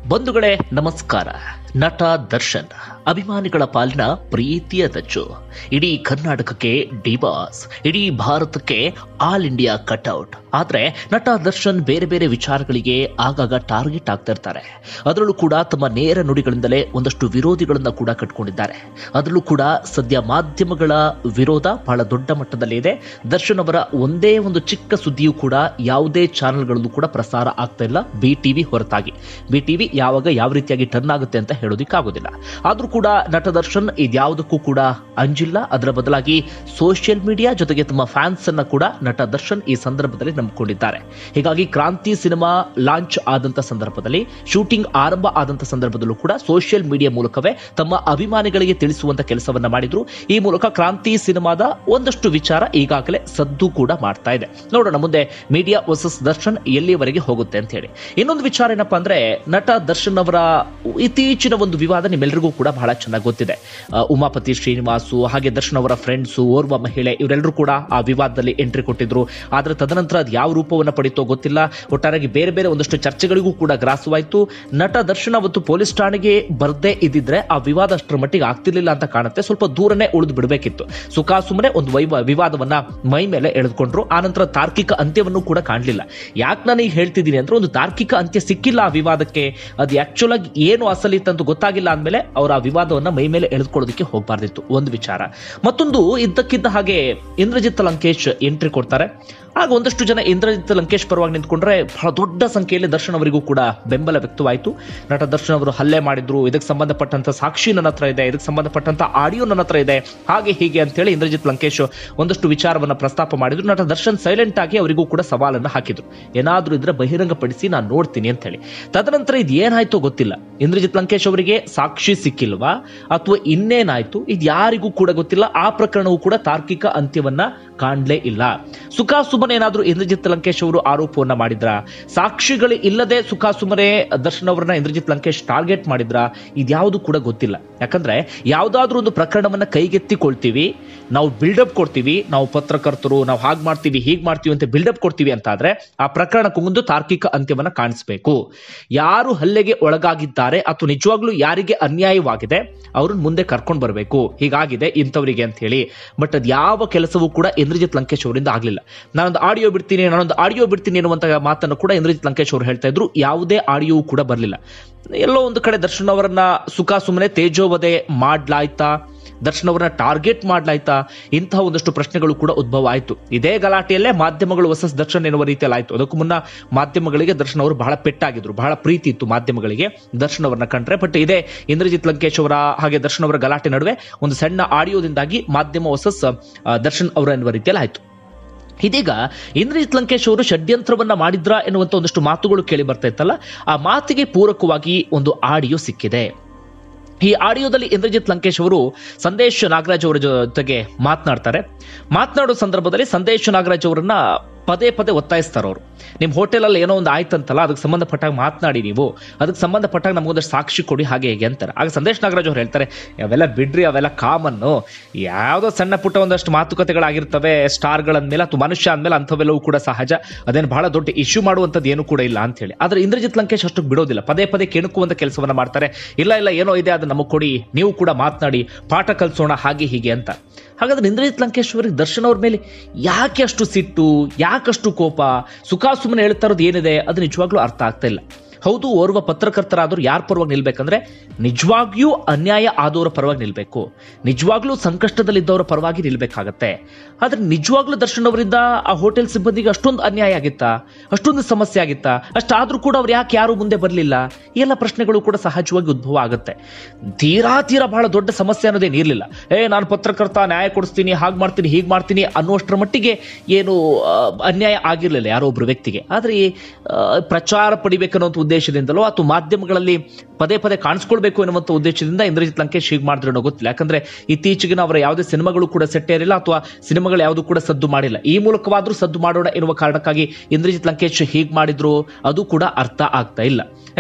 ಬಂಧುಗಳೇ ನಮಸ್ಕಾರ ನಟ ದರ್ಶನ್ ಅಭಿಮಾನಿಗಳ ಪಾಲಿನ ಪ್ರೀತಿಯ ದಚ್ಚು ಇಡೀ ಕರ್ನಾಟಕಕ್ಕೆ ಡಿಬಾಸ್ ಇಡೀ ಭಾರತಕ್ಕೆ ಆಲ್ ಇಂಡಿಯಾ ಕಟ್ಔಟ್ ಆದ್ರೆ ನಟ ದರ್ಶನ್ ಬೇರೆ ಬೇರೆ ವಿಚಾರಗಳಿಗೆ ಆಗಾಗ ಟಾರ್ಗೆಟ್ ಆಗ್ತಾ ಇರ್ತಾರೆ ಅದರಲ್ಲೂ ಕೂಡ ತಮ್ಮ ನೇರ ನುಡಿಗಳಿಂದಲೇ ಒಂದಷ್ಟು ವಿರೋಧಿಗಳನ್ನ ಕೂಡ ಕಟ್ಕೊಂಡಿದ್ದಾರೆ ಅದರಲ್ಲೂ ಕೂಡ ಸದ್ಯ ಮಾಧ್ಯಮಗಳ ವಿರೋಧ ಬಹಳ ದೊಡ್ಡ ಮಟ್ಟದಲ್ಲಿ ಇದೆ ದರ್ಶನ್ ಅವರ ಒಂದೇ ಒಂದು ಚಿಕ್ಕ ಸುದ್ದಿಯೂ ಕೂಡ ಯಾವುದೇ ಚಾನೆಲ್ಗಳಲ್ಲೂ ಕೂಡ ಪ್ರಸಾರ ಆಗ್ತಾ ಇಲ್ಲ ಬಿ ಟಿವಿ ಹೊರತಾಗಿ ಬಿ ಟಿವಿ ಯಾವಾಗ ಯಾವ ರೀತಿಯಾಗಿ ಟರ್ನ್ ಆಗುತ್ತೆ ಅಂತ ಹೇಳೋದಿಕ್ಕಾಗೋದಿಲ್ಲ ಆದ್ರೂ ಕೂಡ ನಟ ದರ್ಶನ್ ಇದ್ಯಾವುದಕ್ಕೂ ಕೂಡ ಅಂಜಿಲ್ಲ ಅದರ ಬದಲಾಗಿ ಸೋಷಿಯಲ್ ಮೀಡಿಯಾ ಜೊತೆಗೆ ತಮ್ಮ ಫ್ಯಾನ್ಸ್ ಅನ್ನ ಕೂಡ ನಟ ದರ್ಶನ್ ಈ ಸಂದರ್ಭದಲ್ಲಿ ನಂಬಿಕೊಂಡಿದ್ದಾರೆ ಹೀಗಾಗಿ ಕ್ರಾಂತಿ ಸಿನಿಮಾ ಲಾಂಚ್ ಆದಂತ ಸಂದರ್ಭದಲ್ಲಿ ಶೂಟಿಂಗ್ ಆರಂಭ ಆದಂತ ಸಂದರ್ಭದಲ್ಲೂ ಕೂಡ ಸೋಷಿಯಲ್ ಮೀಡಿಯಾ ಮೂಲಕವೇ ತಮ್ಮ ಅಭಿಮಾನಿಗಳಿಗೆ ತಿಳಿಸುವಂತ ಕೆಲಸವನ್ನ ಮಾಡಿದ್ರು ಈ ಮೂಲಕ ಕ್ರಾಂತಿ ಸಿನಿಮಾದ ಒಂದಷ್ಟು ವಿಚಾರ ಈಗಾಗಲೇ ಸದ್ದು ಕೂಡ ಮಾಡ್ತಾ ಇದೆ ನೋಡೋಣ ಮುಂದೆ ಮೀಡಿಯಾ ವರ್ಸಸ್ ದರ್ಶನ್ ಎಲ್ಲಿಯವರೆಗೆ ಹೋಗುತ್ತೆ ಅಂತ ಹೇಳಿ ಇನ್ನೊಂದು ವಿಚಾರ ಏನಪ್ಪಾ ಅಂದ್ರೆ ನಟ ದರ್ಶನ್ ಅವರ ಇತ್ತೀಚಿನ ಒಂದು ವಿವಾದ ನಿಮ್ಮೆಲ್ಲರಿಗೂ ಕೂಡ ಬಹಳ ಚೆನ್ನಾಗಿ ಗೊತ್ತಿದೆ ಆ, ಉಮಾಪತಿ ಶ್ರೀನಿವಾಸು ಹಾಗೆ ದರ್ಶನ್ ಅವರ ಫ್ರೆಂಡ್ಸು ಓರ್ವ ಮಹಿಳೆ ಇವರೆಲ್ಲರೂ ಕೂಡ ಆ ವಿವಾದದಲ್ಲಿ ಎಂಟ್ರಿ ಕೊಟ್ಟಿದ್ರು ಆದ್ರೆ ತದನಂತರ ಅದು ಯಾವ ರೂಪವನ್ನು ಪಡಿತೋ ಗೊತ್ತಿಲ್ಲ ಒಟ್ಟಾರೆಯಾಗಿ ಬೇರೆ ಬೇರೆ ಒಂದಷ್ಟು ಚರ್ಚೆಗಳಿಗೂ ಕೂಡ ಗ್ರಾಸವಾಯಿತು ನಟ ದರ್ಶನ್ ಅವತ್ತು ಪೊಲೀಸ್ ಠಾಣೆಗೆ ಬರ್ದೇ ಇದ್ದಿದ್ರೆ ಆ ವಿವಾದ ಅಷ್ಟರ ಮಟ್ಟಿಗೆ ಆಗ್ತಿರ್ಲಿಲ್ಲ ಅಂತ ಕಾಣುತ್ತೆ ಸ್ವಲ್ಪ ದೂರನೇ ಉಳಿದು ಬಿಡಬೇಕಿತ್ತು ಸುಖ ಸುಮ್ಮನೆ ಒಂದು ವೈವ ವಿವಾದವನ್ನ ಮೈ ಮೇಲೆ ಎಳೆದುಕೊಂಡ್ರು ಆನಂತರ ತಾರ್ಕಿಕ ಅಂತ್ಯವನ್ನು ಕೂಡ ಕಾಣಲಿಲ್ಲ ಯಾಕೆ ನಾನು ಈಗ ಹೇಳ್ತಿದ್ದೀನಿ ಅಂದ್ರೆ ಒಂದು ತಾರ್ಕಿಕ ಅಂತ್ಯ ಸಿಕ್ಕಿಲ್ಲ ಆ ವಿವಾದಕ್ಕೆ ಅದು ಆಕ್ಚುಲ್ ಆಗಿ ಏನು ಅಸಲಿತ್ತಂತ ಗೊತ್ತಾಗಿಲ್ಲ ಅಂದ್ಮೇಲೆ ಅವರು ಆ ವಿವಾದವನ್ನ ಮೈ ಮೇಲೆ ಎಳೆದುಕೊಳ್ಳೋದಕ್ಕೆ ಹೋಗಬಾರ್ದಿತ್ತು ಒಂದು ವಿಚಾರ ಮತ್ತೊಂದು ಇದ್ದಕ್ಕಿದ್ದ ಹಾಗೆ ಇಂದ್ರಜಿತ್ ಲಂಕೇಶ್ ಎಂಟ್ರಿ ಕೊಡ್ತಾರೆ ಆಗ ಒಂದಷ್ಟು ಜನ ಇಂದ್ರಜಿತ್ ಲಂಕೇಶ್ ಪರವಾಗಿ ನಿಂತ್ಕೊಂಡ್ರೆ ಬಹಳ ದೊಡ್ಡ ಸಂಖ್ಯೆಯಲ್ಲಿ ದರ್ಶನ್ ಅವರಿಗೂ ಕೂಡ ಬೆಂಬಲ ವ್ಯಕ್ತವಾಯಿತು ನಟ ದರ್ಶನ್ ಅವರು ಹಲ್ಲೆ ಮಾಡಿದ್ರು ಇದಕ್ಕೆ ಸಂಬಂಧಪಟ್ಟಂತ ಸಾಕ್ಷಿ ನನ್ನ ಹತ್ರ ಇದೆ ಇದಕ್ಕೆ ಸಂಬಂಧಪಟ್ಟಂತ ಆಡಿಯೋ ನನ್ನ ಹತ್ರ ಇದೆ ಹಾಗೆ ಹೀಗೆ ಅಂತೇಳಿ ಇಂದ್ರಜಿತ್ ಲಂಕೇಶ್ ಒಂದಷ್ಟು ವಿಚಾರವನ್ನ ಪ್ರಸ್ತಾಪ ಮಾಡಿದ್ರು ನಟ ದರ್ಶನ್ ಸೈಲೆಂಟ್ ಆಗಿ ಅವರಿಗೂ ಕೂಡ ಸವಾಲನ್ನ ಹಾಕಿದ್ರು ಏನಾದ್ರೂ ಇದ್ರೆ ಬಹಿರಂಗಪಡಿಸಿ ನಾನು ನೋಡ್ತೀನಿ ಅಂತ ಹೇಳಿ ತದನಂತರ ಇದು ಏನಾಯ್ತೋ ಗೊತ್ತಿಲ್ಲ ಇಂದ್ರಜಿತ್ ಲಂಕೇಶ್ ಅವರಿಗೆ ಸಾಕ್ಷಿ ಸಿಕ್ಕಿಲ್ವಾ ಅಥವಾ ಇನ್ನೇನಾಯ್ತು ಇದು ಯಾರಿಗೂ ಕೂಡ ಗೊತ್ತಿಲ್ಲ ಆ ಪ್ರಕರಣವು ಕೂಡ ತಾರ್ಕಿಕ ಅಂತ್ಯವನ್ನ ಕಾಣ್ಲೇ ಇಲ್ಲ ಸುಖ ಸುಮನೆ ಏನಾದ್ರೂ ಇಂದ್ರಜಿತ್ ಲಂಕೇಶ್ ಅವರು ಆರೋಪವನ್ನ ಮಾಡಿದ್ರ ಸಾಕ್ಷಿಗಳು ಇಲ್ಲದೆ ಸುಖ ಸುಮನೆ ದರ್ಶನ್ ಅವರನ್ನ ಇಂದ್ರಜಿತ್ ಲಂಕೇಶ್ ಟಾರ್ಗೆಟ್ ಮಾಡಿದ್ರ ಇದ್ಯಾವುದು ಕೂಡ ಗೊತ್ತಿಲ್ಲ ಯಾಕಂದ್ರೆ ಯಾವ್ದಾದ್ರೂ ಒಂದು ಪ್ರಕರಣವನ್ನ ಕೈಗೆತ್ತಿಕೊಳ್ತೀವಿ ನಾವು ಬಿಲ್ಡಪ್ ಕೊಡ್ತೀವಿ ನಾವು ಪತ್ರಕರ್ತರು ನಾವು ಹಾಗ್ ಮಾಡ್ತೀವಿ ಹೀಗ್ ಮಾಡ್ತೀವಿ ಅಂತ ಬಿಲ್ಡಪ್ ಕೊಡ್ತೀವಿ ಅಂತ ಆದ್ರೆ ಆ ಪ್ರಕರಣಕ್ಕೂ ಮುಂದೆ ತಾರ್ಕಿಕ ಅಂತ್ಯವನ್ನ ಕಾಣಿಸ್ಬೇಕು ಯಾರು ಹಲ್ಲೆಗೆ ಒಳಗಾಗಿದ್ದಾರೆ ಅಥವಾ ನಿಜವಾಗ್ಲೂ ಯಾರಿಗೆ ಅನ್ಯಾಯವಾಗಿದೆ ಅವ್ರನ್ನ ಮುಂದೆ ಕರ್ಕೊಂಡು ಬರಬೇಕು ಹೀಗಾಗಿದೆ ಇಂಥವರಿಗೆ ಅಂತ ಹೇಳಿ ಬಟ್ ಅದ್ ಯಾವ ಕೆಲಸವೂ ಕೂಡ ಇಂದ್ರಜಿತ್ ಲಂಕೇಶ್ ಅವರಿಂದ ಆಗ್ಲಿಲ್ಲ ನಾನೊಂದು ಆಡಿಯೋ ಬಿಡ್ತೀನಿ ನಾನೊಂದು ಆಡಿಯೋ ಬಿಡ್ತೀನಿ ಅನ್ನುವಂತ ಮಾತನ್ನು ಕೂಡ ಇಂದ್ರಜಿತ್ ಲಂಕೇಶ್ ಅವರು ಹೇಳ್ತಾ ಇದ್ರು ಯಾವುದೇ ಆಡಿಯೋ ಕೂಡ ಬರಲಿಲ್ಲ ಎಲ್ಲೋ ಒಂದು ಕಡೆ ದರ್ಶನ್ ಅವರನ್ನ ಸುಖ ಸುಮ್ಮನೆ ತೇಜೋವಧೆ ಮಾಡ್ಲಾಯ್ತಾ ದರ್ಶನ್ ಅವರನ್ನ ಟಾರ್ಗೆಟ್ ಮಾಡ್ಲಾಯ್ತಾ ಇಂತಹ ಒಂದಷ್ಟು ಪ್ರಶ್ನೆಗಳು ಕೂಡ ಉದ್ಭವ ಆಯಿತು ಇದೇ ಗಲಾಟೆಯಲ್ಲೇ ಮಾಧ್ಯಮಗಳು ವರ್ಸಸ್ ದರ್ಶನ್ ಎನ್ನುವ ರೀತಿಯಲ್ಲಿ ಆಯ್ತು ಅದಕ್ಕೂ ಮುನ್ನ ಮಾಧ್ಯಮಗಳಿಗೆ ದರ್ಶನ್ ಅವರು ಬಹಳ ಪೆಟ್ಟಾಗಿದ್ರು ಬಹಳ ಪ್ರೀತಿ ಇತ್ತು ಮಾಧ್ಯಮಗಳಿಗೆ ದರ್ಶನ್ ಅವರನ್ನ ಕಂಡ್ರೆ ಬಟ್ ಇದೇ ಇಂದ್ರಜಿತ್ ಲಂಕೇಶ್ ಅವರ ಹಾಗೆ ದರ್ಶನ್ ಅವರ ಗಲಾಟೆ ನಡುವೆ ಒಂದು ಸಣ್ಣ ಆಡಿಯೋದಿಂದಾಗಿ ಮಾಧ್ಯಮ ವರ್ಸಸ್ ಆ, ದರ್ಶನ್ ಅವರ ಎನ್ನುವ ರೀತಿಯಲ್ಲಿ ಆಯ್ತು ಇದೀಗ ಇಂದ್ರಜಿತ್ ಲಂಕೇಶ್ ಅವರು ಷಡ್ಯಂತ್ರವನ್ನ ಮಾಡಿದ್ರ ಎನ್ನುವಂತ ಒಂದಷ್ಟು ಮಾತುಗಳು ಕೇಳಿ ಬರ್ತಾ ಇತ್ತಲ್ಲ ಆ ಮಾತಿಗೆ ಪೂರಕವಾಗಿ ಒಂದು ಆಡಿಯೋ ಸಿಕ್ಕಿದೆ ಈ ಆಡಿಯೋದಲ್ಲಿ ಇಂದ್ರಜಿತ್ ಲಂಕೇಶ್ ಅವರು ಸಂದೇಶ್ ನಾಗರಾಜ್ ಅವರ ಜೊತೆಗೆ ಮಾತನಾಡ್ತಾರೆ ಮಾತನಾಡೋ ಸಂದರ್ಭದಲ್ಲಿ ಸಂದೇಶ್ ನಾಗರಾಜ್ ಅವರನ್ನ ಪದೇ ಪದೇ ಒತ್ತಾಯಿಸ್ತಾರೆ ಅವರು ನಿಮ್ಮ ಹೋಟೆಲಲ್ಲಿ ಏನೋ ಒಂದು ಆಯ್ತಂತಲ್ಲ ಅದಕ್ಕೆ ಸಂಬಂಧಪಟ್ಟಾಗ ಮಾತನಾಡಿ ನೀವು ಅದಕ್ಕೆ ಸಂಬಂಧಪಟ್ಟಾಗ ನಮಗೊಂದಷ್ಟು ಸಾಕ್ಷಿ ಕೊಡಿ ಹಾಗೆ ಹೇಗೆ ಅಂತಾರೆ ಆಗ ಸಂದೇಶ್ ನಾಗರಾಜ್ ಅವ್ರು ಹೇಳ್ತಾರೆ ಅವೆಲ್ಲ ಬಿಡ್ರಿ ಅವೆಲ್ಲ ಕಾಮನ್ನು ಯಾವುದೋ ಸಣ್ಣ ಪುಟ್ಟ ಒಂದಷ್ಟು ಮಾತುಕತೆಗಳಾಗಿರ್ತವೆ ಸ್ಟಾರ್ಗಳ ಮೇಲೆ ಅಥವಾ ಮನುಷ್ಯ ಅಂದಮೇಲೆ ಅಂಥವೆಲ್ಲವೂ ಕೂಡ ಸಹಜ ಅದೇನು ಬಹಳ ದೊಡ್ಡ ಇಶ್ಯೂ ಮಾಡುವಂಥದ್ದು ಏನು ಕೂಡ ಇಲ್ಲ ಅಂತ ಹೇಳಿ ಆದ್ರೆ ಇಂದ್ರಜಿತ್ ಲಂಕೇಶ್ ಅಷ್ಟು ಬಿಡೋದಿಲ್ಲ ಪದೇ ಪದೇ ಕೆಣಕುವಂತ ಕೆಲಸವನ್ನ ಮಾಡ್ತಾರೆ ಇಲ್ಲ ಇಲ್ಲ ಏನೋ ಇದೆ ಅದು ನಮಗೆ ಕೊಡಿ ನೀವು ಕೂಡ ಮಾತನಾಡಿ ಪಾಠ ಕಲಿಸೋಣ ಹಾಗೆ ಹೀಗೆ ಅಂತ ಹಾಗಾದ್ರೆ ಇಂದ್ರಜಿತ್ ಲಂಕೇಶ್ ಅವರಿಗೆ ದರ್ಶನ್ ಅವ್ರ ಮೇಲೆ ಯಾಕೆ ಅಷ್ಟು ಸಿಟ್ಟು ಯಾಕಷ್ಟು ಕೋಪ ಸುಖ ಸುಮ್ಮನೆ ಹೇಳ್ತಾ ಇರೋದು ಏನಿದೆ ಅದು ನಿಜವಾಗ್ಲೂ ಅರ್ಥ ಆಗ್ತಾ ಇಲ್ಲ ಹೌದು ಓರ್ವ ಪತ್ರಕರ್ತರಾದವರು ಯಾರ ಪರವಾಗಿ ನಿಲ್ಬೇಕಂದ್ರೆ ನಿಜವಾಗಿಯೂ ಅನ್ಯಾಯ ಆದವರ ಪರವಾಗಿ ನಿಲ್ಬೇಕು ನಿಜವಾಗ್ಲೂ ಸಂಕಷ್ಟದಲ್ಲಿದ್ದವರ ಪರವಾಗಿ ನಿಲ್ಬೇಕಾಗತ್ತೆ ಆದ್ರೆ ನಿಜವಾಗ್ಲೂ ದರ್ಶನ್ ಅವರಿಂದ ಆ ಹೋಟೆಲ್ ಸಿಬ್ಬಂದಿಗೆ ಅಷ್ಟೊಂದು ಅನ್ಯಾಯ ಆಗಿತ್ತಾ ಅಷ್ಟೊಂದು ಸಮಸ್ಯೆ ಆಗಿತ್ತಾ ಅಷ್ಟಾದ್ರೂ ಕೂಡ ಅವ್ರು ಯಾಕೆ ಯಾರು ಮುಂದೆ ಬರಲಿಲ್ಲ ಈ ಎಲ್ಲ ಪ್ರಶ್ನೆಗಳು ಕೂಡ ಸಹಜವಾಗಿ ಉದ್ಭವ ಆಗುತ್ತೆ ತೀರಾ ತೀರಾ ಬಹಳ ದೊಡ್ಡ ಸಮಸ್ಯೆ ಅನ್ನೋದೇನು ಇರಲಿಲ್ಲ ಏ ನಾನು ಪತ್ರಕರ್ತ ನ್ಯಾಯ ಕೊಡಿಸ್ತೀನಿ ಹಾಗೆ ಮಾಡ್ತೀನಿ ಹೀಗೆ ಮಾಡ್ತೀನಿ ಅನ್ನುವಷ್ಟರ ಮಟ್ಟಿಗೆ ಏನು ಆ, ಅನ್ಯಾಯ ಆಗಿರಲಿಲ್ಲ ಯಾರೋ ಒಬ್ರು ವ್ಯಕ್ತಿಗೆ ಆದ್ರೆ ಈ ಆ, ಪ್ರಚಾರ ಪಡಿಬೇಕನ್ನೋ ಉದ್ದೇಶದಿಂದಲೋ ಅಥವಾ ಮಾಧ್ಯಮಗಳಲ್ಲಿ ಪದೇ ಪದೇ ಕಾಣಿಸ್ಕೊಳ್ಬೇಕು ಎನ್ನುವಂತ ಉದ್ದೇಶದಿಂದ ಇಂದ್ರಜಿತ್ ಲಂಕೇಶ್ ಹೀಗೆ ಮಾಡಿದ್ರು ಅನ್ನೋ ಗೊತ್ತಿಲ್ಲ ಯಾಕಂದ್ರೆ ಇತ್ತೀಚೆಗಿನ ಅವರ ಯಾವುದೇ ಸಿನಿಮಾಗಳು ಕೂಡ ಸೆಟ್ ಏರಿಲ್ಲ ಅಥವಾ ಸಿನಿಮಾಗಳು ಯಾವುದು ಕೂಡ ಸದ್ದು ಮಾಡಿಲ್ಲ ಈ ಮೂಲಕವಾದ್ರೂ ಸದ್ದು ಮಾಡೋಣ ಎನ್ನುವ ಕಾರಣಕ್ಕಾಗಿ ಇಂದ್ರಜಿತ್ ಲಂಕೇಶ್ ಹೀಗೆ ಮಾಡಿದ್ರು ಅದು ಕೂಡ ಅರ್ಥ ಆಗ್ತಾ ಇಲ್ಲ ಯಾಕಂದ್ರೆ ಬಹಳ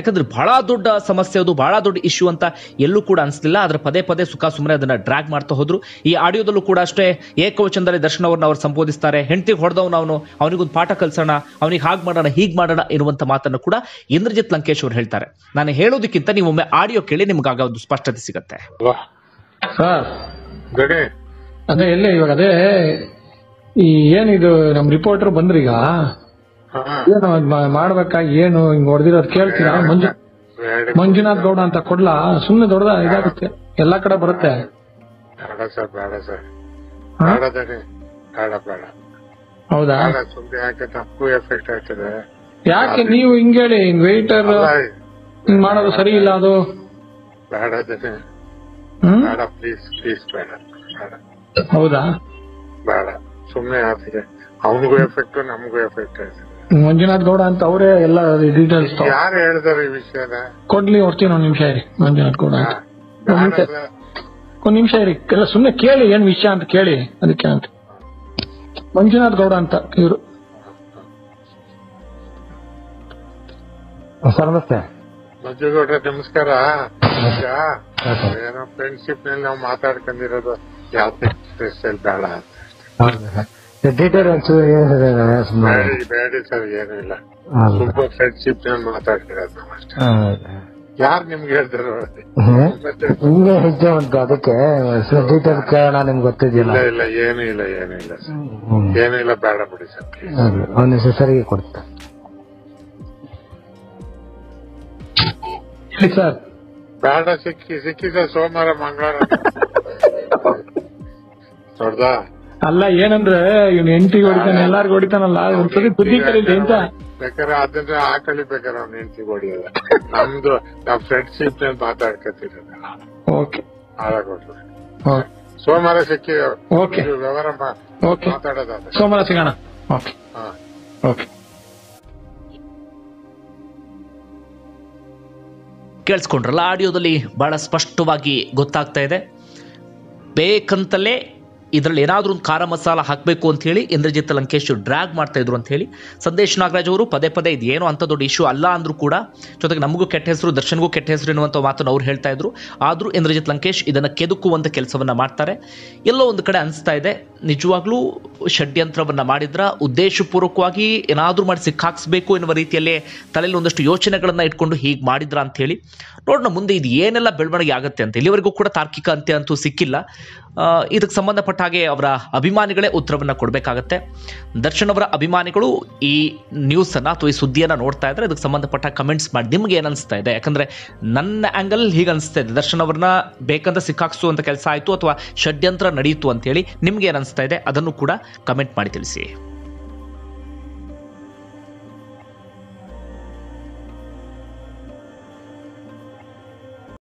ಬಹಳ ದೊಡ್ಡ ಸಮಸ್ಯೆ ಅದು ಬಹಳ ದೊಡ್ಡ ಇಶ್ಯೂ ಅಂತ ಎಲ್ಲೂ ಕೂಡ ಅನಿಸ್ಲಿಲ್ಲ ಆದ್ರೆ ಪದೇ ಪದೇ ಸುಖ ಸುಮ್ಮನೆ ಅದನ್ನ ಡ್ರ್ಯಾಗ್ ಮಾಡ್ತಾ ಹೋದ್ರು ಈ ಆಡಿಯೋದಲ್ಲೂ ಕೂಡ ಅಷ್ಟೇ ಏಕವಚನದಲ್ಲಿ ದರ್ಶನ್ ಅವ್ರನ್ನ ಅವ್ರು ಸಂಬೋಧಿಸ್ತಾರೆ ಹೆಂಡತಿಗೆ ಹೊಡೆದವನು ಅವನು ಅವನಿಗೊಂದು ಪಾಠ ಕಲ್ಸೋಣ ಅವನಿಗೆ ಹಾಗೆ ಮಾಡೋಣ ಹೀಗೆ ಮಾಡೋಣ ಎನ್ನುವಂತ ಮಾತನ್ನು ಕೂಡ ಇಂದ್ರಜಿತ್ ಲಂಕೇಶ್ ಅವರು ಹೇಳ್ತಾರೆ ನಾನು ಹೇಳೋದಕ್ಕಿಂತ ನೀವು ಒಮ್ಮೆ ಆಡಿಯೋ ಕೇಳಿ ನಿಮ್ಗಾಗ ಒಂದು ಸ್ಪಷ್ಟತೆ ಸಿಗುತ್ತೆ ಅಲ್ವಾ ಸರ್ ಗಡಿ ಅದೇ ಎಲ್ಲಿ ಇವಾಗ ಅದೇ ಈ ಏನಿದು ನಮ್ ರಿಪೋರ್ಟರ್ ಬಂದ್ರೀಗ ಹಾ. ಏನು ಅದ್ ಮಾ- ಮಾಡ್ಬೇಕಾ ಏನು ಹಿಂಗ್ ಹೊಡೆದಿರೋದ್ ಕೇಳ್ತೀರಾ ಮಂಜು ಬೇಡ ಮಂಜುನಾಥ್ ಗೌಡ ಅಂತ ಕೊಡ್ಲಾ ಸುಮ್ನೆ ದೊಡ್ಡದ ಇದಾಗುತ್ತೆ ಎಲ್ಲಾ ಕಡೆ ಬರುತ್ತೆ ಬೇಡ ಸರ್ ಬೇಡ ಸರ್ ಹಾ? ಬೇಡ ದಡಿ ಬೇಡ ಬೇಡ ಹೌದಾ ಬೇಡ ಸುಮ್ನೆ ಯಾಕೆ ತಪ್ಪು ಎಫೆಕ್ಟ್ ಆಗ್ತದೆ ಯಾಕೆ ನೀವು ಹಿಂಗ್ ಹೇಳಿ ಹಿಂಗ್ ವೆಯ್ಟರ್ ಅಲ್ಲ, ಹಿಂಗ್ ಮಾಡೋದು ಸರಿ ಇಲ್ಲ ಅದು ಬೇಡ ದಡಿ ಹ್ಮ್ ಬೇಡ ಪ್ಲೀಸ್ ಪ್ಲೀಸ್ ಬೇಡ ಬೇಡ ಹೌದಾ ಬೇಡ ಸುಮ್ನೆ ಆಗ್ತದೆ ಅವನಿಗೂ ಎಫೆಕ್ಟ್ ನಮಗೂ ಎಫೆಕ್ಟ್ ಆಯ್ತದೆ ಮಂಜುನಾಥ್ ಗೌಡ ಅಂತ ಅವರೇ ಎಲ್ಲ ಡೀಟೇಲ್ಸ್ ಯಾರು ಹೇಳ್ತಾರೆ ಈ ವಿಷಯನ ಕೊಡ್ಲಿ ಹೊರ್ತೀನಿ ಒಂದ್ ನಿಮಿಷ ಇರಿ ಮಂಜುನಾಥ್ ಗೌಡ ಹಾ. ಅಂತ ಒಂದ್ ನಿಮಿಷ ಬೇಡ ಸರ್. ಒಂದ್ ನಿಮಿಷ ಇರಿ ಎಲ್ಲ ಸುಮ್ನೆ ಕೇಳಿ ಏನ್ ವಿಷಯ ಅಂತ ಕೇಳಿ ಅದಕ್ಕೆ ಅಂತ ಮಂಜುನಾಥ್ ಗೌಡ ಅಂತ ಇವರು ಸರ್ ನಮಸ್ತೆ ಮಂಜುಗೌಡ್ರೆ ನಮಸ್ಕಾರ ಈಗ ಏನೋ ಫ್ರೆಂಡ್ಶಿಪ್ ನಲ್ಲಿ ನಾವು ಮಾತಾಡ್ಕೊಂಡಿರೋದು ಯಾವ್ದೇ ಸ್ಪೆಷಲ್ ಬೇಡ ಅಂತ ಡೀಟೇಲ್ ಒಂಚೂರು ಏನಿದೆ ಸುಮ್ಮನೆ ಬೇಡಿ ಬೇಡಿ ಸರ್ ಏನು ಇಲ್ಲ ತುಂಬಾ ಫ್ರೆಂಡ್ಶಿಪ್ ನಲ್ಲಿ ಮಾತಾಡ್ತಿರೋದು ನಾವು ಅಷ್ಟೇ ಯಾರು ನಿಮ್ಗೆ ಹೇಳ್ತಾರೋ ಮತ್ತೆ ಹಿಂಗೆ ಹೆಜ್ಜೆ ಉಂಟು ಅದಕ್ಕೆ ಡೀಟೇಲ್ ಕೇಳೋಣ ನಿಮ್ಗೆ ಗೊತ್ತಿದ್ದಿಲ್ಲ ಇಲ್ಲ ಇಲ್ಲ ಏನು ಇಲ್ಲ ಏನು ಇಲ್ಲ ಸರ್ ಹ್ಮ್. ಏನು ಇಲ್ಲ ಬೇಡ ಬಿಡಿ ಸರ್ ಪ್ಲೀಸ್ ಹೌದು. ಒಂದ್ ನಿಮಿಷ ಸರಿಗೆ ಕೊಡ್ತೆ ಹೇಳಿ ಸರ್ ಬೇಡ ಸಿಕ್ಕಿ ಸಿಕ್ಕಿದ ಸೋಮವಾರ ಮಂಗಳವಾರ ನೋಡ್ದಾ ಅಲ್ಲ ಏನಂದ್ರೆ ಇವ್ನು ಹೆಂಡತಿಗೆ ಹೊಡಿತಾನೆ ಎಲ್ಲಾರ್ಗು ಹೊಡಿತಾನಲ್ಲ ಒಂದ್ಸರಿ ಬುದ್ಧಿ ಕಲೀಲಿ ಅಂತ ಬೇಕಾದ್ರೆ ಅದನ್ನ ಹಾಕಳಿ ಬೇಕಾದ್ರೆ ಅವ್ನ ಹೆಂಡತಿ ಹೊಡಿಯೋದ ನಮ್ದು ನಾವ್ ಫ್ರೆಂಡ್ಶಿಪ್ ನಲ್ಲಿ ಮಾತಾಡ್ಕೊತಿರೋದು ಓಕೆ ಹಾಳಾಗೋದ್ರು ಓಕೆ ಸೋಮವಾರ ಸಿಕ್ಕಿ ಓಕೆ ಇದು ವ್ಯವಹಾರ ಮಾ- ಓಕೆ ಮಾತಾಡೋದಾದ್ರೆ ಸೋಮವಾರ ಸಿಗೋಣ ಓಕೆ ಹಾ ಓಕೆ ಕೇಳಿಸ್ಕೊಂಡ್ರಲ್ಲ ಆಡಿಯೋದಲ್ಲಿ ಬಹಳ ಸ್ಪಷ್ಟವಾಗಿ ಗೊತ್ತಾಗ್ತಾ ಇದೆ ಬೇಕಂತಲೇ ಇದರಲ್ಲಿ ಏನಾದರೂ ಒಂದು ಖಾರ ಮಸಾಲ ಹಾಕಬೇಕು ಅಂತ ಹೇಳಿ ಇಂದ್ರಜಿತ್ ಲಂಕೇಶ್ ಡ್ರ್ಯಾಗ್ ಮಾಡ್ತಾ ಇದ್ರು ಅಂತ ಹೇಳಿ ಸಂದೇಶ್ ನಾಗರಾಜ್ ಅವರು ಪದೇ ಪದೇ ಇದು ಏನೋ ಅಂತ ದೊಡ್ಡ ಇಶ್ಯೂ ಅಲ್ಲ ಅಂದ್ರೂ ಕೂಡ ಜೊತೆಗೆ ನಮಗೂ ಕೆಟ್ಟ ಹೆಸರು ದರ್ಶನ್ಗೂ ಕೆಟ್ಟ ಹೆಸರು ಎನ್ನುವಂಥ ಮಾತನ್ನು ಅವ್ರು ಹೇಳ್ತಾ ಇದ್ರು ಆದರೂ ಇಂದ್ರಜಿತ್ ಲಂಕೇಶ್ ಇದನ್ನು ಕೆದಕುವಂಥ ಕೆಲಸವನ್ನ ಮಾಡ್ತಾರೆ ಎಲ್ಲೋ ಒಂದು ಕಡೆ ಅನಿಸ್ತಾ ಇದೆ ನಿಜವಾಗ್ಲೂ ಷಡ್ಯಂತ್ರವನ್ನ ಮಾಡಿದ್ರ ಉದ್ದೇಶಪೂರ್ವಕವಾಗಿ ಏನಾದರೂ ಮಾಡಿ ಸಿಕ್ಕಾಕ್ಸ್ಬೇಕು ಎನ್ನುವ ರೀತಿಯಲ್ಲೇ ತಲೆಯಲ್ಲಿ ಒಂದಷ್ಟು ಯೋಚನೆಗಳನ್ನ ಇಟ್ಕೊಂಡು ಹೀಗೆ ಮಾಡಿದ್ರ ಅಂತ ಹೇಳಿ ನೋಡೋಣ ಮುಂದೆ ಇದು ಏನೆಲ್ಲ ಬೆಳವಣಿಗೆ ಆಗುತ್ತೆ ಅಂತ ಇಲ್ಲಿವರೆಗೂ ಕೂಡ ತಾರ್ಕಿಕ ಅಂತ್ಯ ಅಂತೂ ಸಿಕ್ಕಿಲ್ಲ ಆ, ಇದಕ್ಕೆ ಸಂಬಂಧಪಟ್ಟ ಹಾಗೆ ಅವರ ಅಭಿಮಾನಿಗಳೇ ಉತ್ತರವನ್ನ ಕೊಡಬೇಕಾಗತ್ತೆ ದರ್ಶನ್ ಅವರ ಅಭಿಮಾನಿಗಳು ಈ ನ್ಯೂಸ್ ಅನ್ನ ಅಥವಾ ಈ ಸುದ್ದಿಯನ್ನ ನೋಡ್ತಾ ಇದ್ರೆ ಇದಕ್ಕೆ ಸಂಬಂಧಪಟ್ಟ ಕಮೆಂಟ್ಸ್ ಮಾಡಿ ನಿಮ್ಗೆ ಏನ್ ಅನಿಸ್ತಾ ಇದೆ ಯಾಕಂದ್ರೆ ನನ್ನ ಆಂಗಲ್ ಹೀಗೆ ಅನಿಸ್ತಾ ಇದೆ ದರ್ಶನ್ ಅವ್ರನ್ನ ಬೇಕಂತ ಸಿಕ್ಕಾಕ್ಸುವಂತ ಕೆಲಸ ಆಯ್ತು ಅಥವಾ ಷಡ್ಯಂತ್ರ ನಡೆಯಿತು ಅಂತ ಹೇಳಿ ನಿಮ್ಗೆ ಏನ್ ಅನಿಸ್ತಾ ಇದೆ ಅದನ್ನು ಕೂಡ ಕಮೆಂಟ್ ಮಾಡಿ ತಿಳಿಸಿ